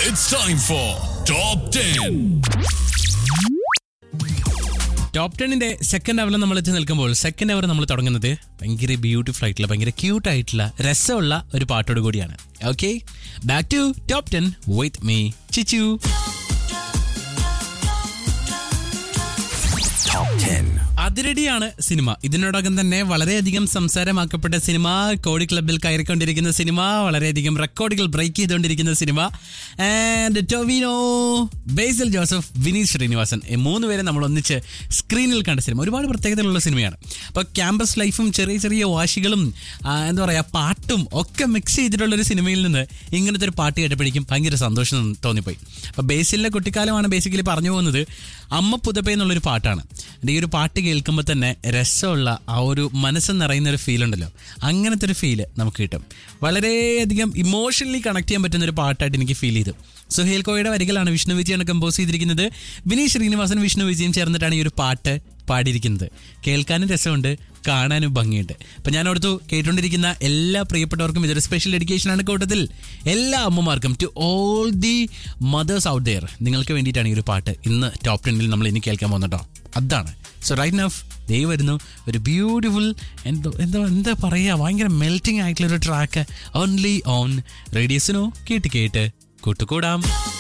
It's time for Top 10. Top ടെന്നിന്റെ second അവറിൽ നമ്മൾ എത്തി നിൽക്കുമ്പോൾ സെക്കൻഡ് അവർ നമ്മൾ തുടങ്ങുന്നത് ഭയങ്കര ബ്യൂട്ടിഫുൾ ആയിട്ടുള്ള ഭയങ്കര ക്യൂട്ട് ആയിട്ടുള്ള രസമുള്ള ഒരു പാട്ടോട് കൂടിയാണ് okay back to top ten with me Chichu അതിരടിയാണ് സിനിമ ഇതിനോടകം തന്നെ വളരെയധികം സംസാരമാക്കപ്പെട്ട സിനിമ കോടി ക്ലബിൽ കയറിക്കൊണ്ടിരിക്കുന്ന സിനിമ വളരെയധികം റെക്കോർഡുകൾ ബ്രേക്ക് ചെയ്തുകൊണ്ടിരിക്കുന്ന സിനിമ ആൻഡ് ടൊവിനോ ബേസിൽ ജോസഫ് വിനീത് ശ്രീനിവാസൻ ഈ മൂന്ന് പേരെ നമ്മൾ ഒന്നിച്ച് സ്ക്രീനിൽ കണ്ട സിനിമ ഒരുപാട് പ്രത്യേകതകളുള്ള സിനിമയാണ് അപ്പോൾ ക്യാമ്പസ് ലൈഫും ചെറിയ ചെറിയ വാശികളും ആ, എന്താ പറയുക പാട്ടും ഒക്കെ മിക്സ് ചെയ്തിട്ടുള്ള ഒരു സിനിമയിൽ നിന്ന് ഇങ്ങനത്തെ ഒരു പാട്ട് കേട്ടപ്പോഴേക്കും ഭയങ്കര സന്തോഷം തോന്നിപ്പോയി അപ്പോൾ ബേസിലിൻ്റെ കുട്ടിക്കാലമാണ് ബേസിക്കലി പറഞ്ഞു പോകുന്നത് അമ്മ പുതപ്പേ എന്നുള്ളൊരു പാട്ടാണ് എൻ്റെ ഈ ഒരു പാട്ട് കേൾക്കുമ്പോൾ തന്നെ രസമുള്ള ആ ഒരു മനസ്സ് നിറയുന്ന ഒരു ഫീൽ ഉണ്ടല്ലോ അങ്ങനത്തെ ഒരു ഫീല് നമുക്ക് കിട്ടും വളരെയധികം ഇമോഷണലി കണക്ട് ചെയ്യാൻ പറ്റുന്ന ഒരു പാട്ടായിട്ട് എനിക്ക് ഫീൽ ചെയ്തു സുഹേൽ കോയുടെ വരികളാണ് വിഷ്ണു വിജയാണ് കമ്പോസ് ചെയ്തിരിക്കുന്നത് വിനീത് ശ്രീനിവാസൻ വിഷ്ണു വിജയും ചേർന്നിട്ടാണ് ഈ ഒരു പാട്ട് പാടിയിരിക്കുന്നത് കേൾക്കാനും രസമുണ്ട് കാണാനും ഭംഗിയുണ്ട് അപ്പം ഞാൻ ഓർത്തു കേട്ടുകൊണ്ടിരിക്കുന്ന എല്ലാ പ്രിയപ്പെട്ടവർക്കും ഇതൊരു സ്പെഷ്യൽ ഡെഡിക്കേഷനാണ് കൂട്ടത്തിൽ എല്ലാ അമ്മമാർക്കും to all the mothers out there നിങ്ങൾക്ക് വേണ്ടിയിട്ടാണ് ഈ ഒരു പാട്ട് ഇന്ന് ടോപ്പ് ടെന്നിൽ നമ്മൾ ഇനി കേൾക്കാൻ പോകുന്നത് കേട്ടോ അതാണ് സോ റൈറ്റ് നഫ് ദേ വരുന്നു ഒരു ബ്യൂട്ടിഫുൾ എന്തോ എന്താ എന്താ പറയുക ഭയങ്കര മെൽറ്റിംഗ് ആയിട്ടുള്ള ഒരു ട്രാക്ക് ഓൺലി ഓൺ റേഡിയസിനോ കേട്ട് കേട്ട് കൂട്ടുകൂടാം